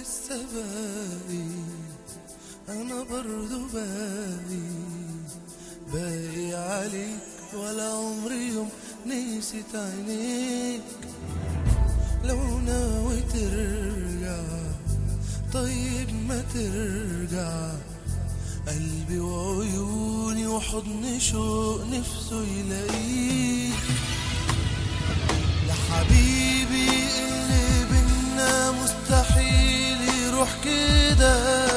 لسه باقي انا برضو باقي باقي عليك ولا عمري يوم نسيت عينيك لو ناوي ترجع طيب ما ترجع قلبي وعيوني وحضن شوق نفسه يلاقيك لحبيبي اللي بينا مستحيل يروح كده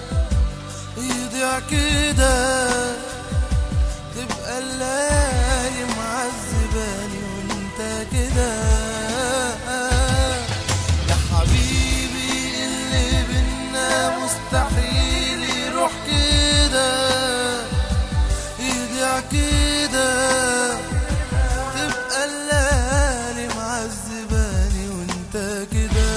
يضيع كده تبقى الليالي معذباني وانت كده يا حبيبي اللي بينا مستحيل يروح كده يضيع كده تبقى الليالي معذباني وانت كده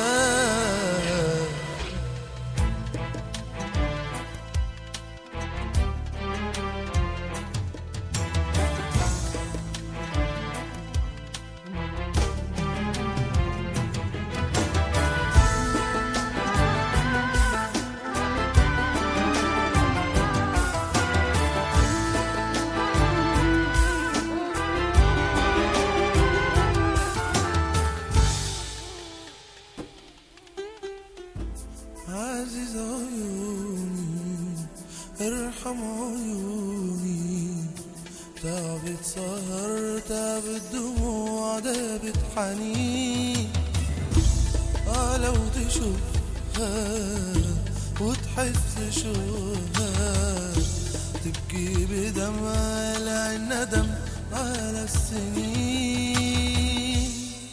عزيز عيوني ارحم عيوني تعبت سهر تعبت دموع دابت حنين اه لو تشوفها وتحس شوقها تبكي بدمع العين ندم على السنين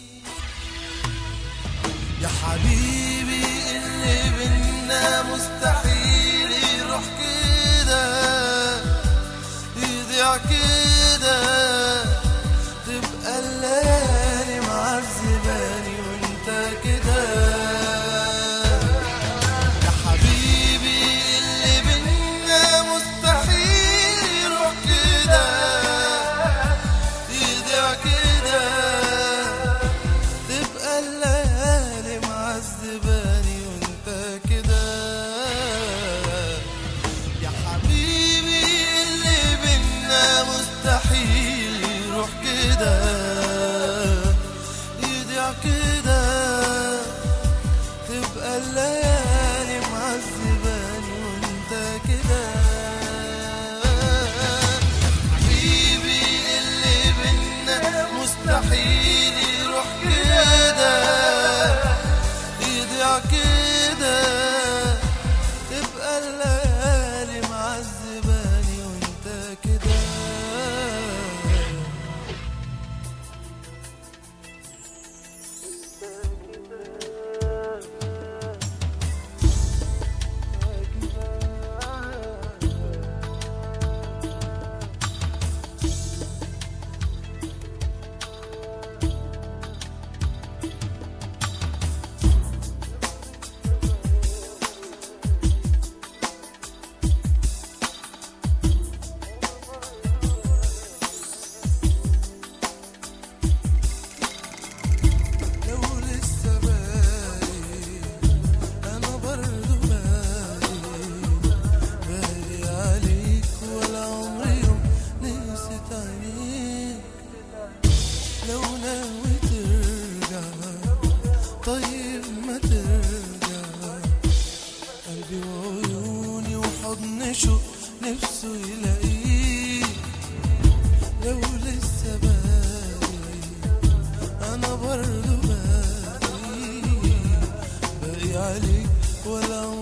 يا حبيبي اللي بينا مستحيل يروح كده يضيع كده تبقى الليالي معذباني وانت كده يا حبيبي اللي بينا مستحيل يروح كده يضيع كده تبقى الليالي معذباني وانت كده يا حبيبي اللي بينا مستحيل يروح كده يضيع كده تبقى الليالي معذباني وانت كده حبيبي اللي بينا مستحيل يروح كده يضيع كده تبقى الليالي معذباني وانت كده لو لسه باقي انا برضو باقي باقي عليك ولا عمري يوم نسيت عينيك لو ناوي ترجع طيب ما ترجع قلبي وعيوني وحضن شوق نفسه يلاقيك لو لسه باقي انا برضو باقي باقي عليك ولا